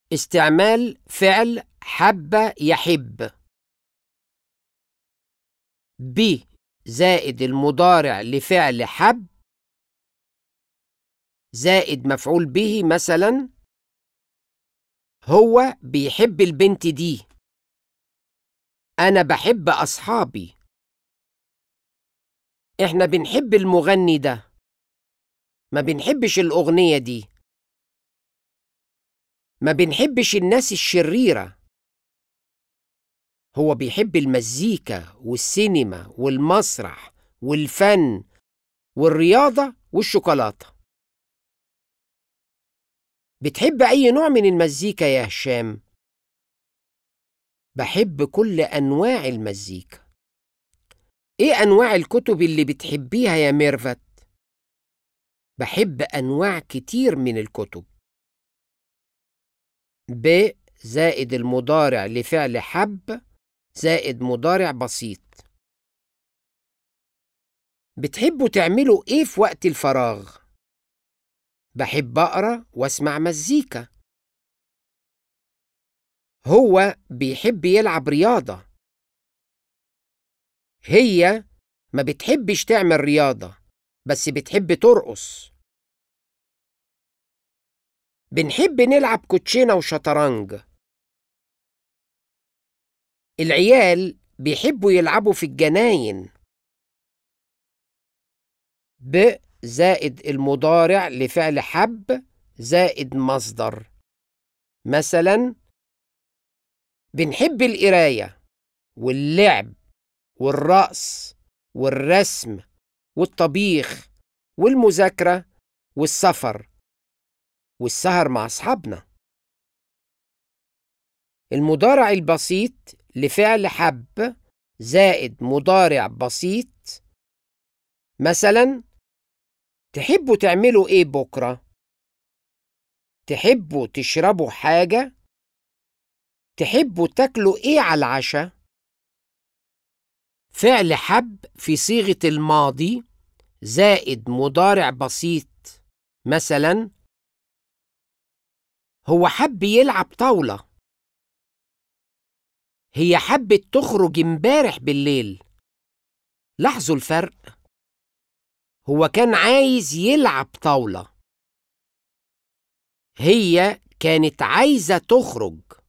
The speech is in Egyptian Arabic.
استعمال فعل حب يحب ب زائد المضارع لفعل حب زائد مفعول به مثلا هو بيحب البنت دي أنا بحب أصحابي إحنا بنحب المغني ده ما بنحبش الأغنية دي ما بنحبش الناس الشريرة هو بيحب المزيكا والسينما والمسرح والفن والرياضة والشوكولاتة بتحب أي نوع من المزيكا يا هشام؟ بحب كل أنواع المزيكا إيه أنواع الكتب اللي بتحبيها يا ميرفت؟ بحب أنواع كتير من الكتب ب زائد المضارع لفعل حب زائد مضارع بسيط بتحبوا تعملوا إيه في وقت الفراغ؟ بحب أقرأ وأسمع مزيكا هو بيحب يلعب رياضة هي ما بتحبش تعمل رياضة بس بتحب ترقص بنحب نلعب كوتشينة وشطرنج العيال بيحبوا يلعبوا في الجناين ب زائد المضارع لفعل حب زائد مصدر مثلا بنحب القراية واللعب والرقص والرسم والطبيخ والمذاكرة والسفر والسهر مع أصحابنا المضارع البسيط لفعل حب زائد مضارع بسيط مثلا تحبوا تعملوا ايه بكرة؟ تحبوا تشربوا حاجة؟ تحبوا تاكلوا ايه على العشاء؟ فعل حب في صيغة الماضي زائد مضارع بسيط مثلا هو حب يلعب طاولة هي حبت تخرج امبارح بالليل لاحظوا الفرق هو كان عايز يلعب طاولة هي كانت عايزة تخرج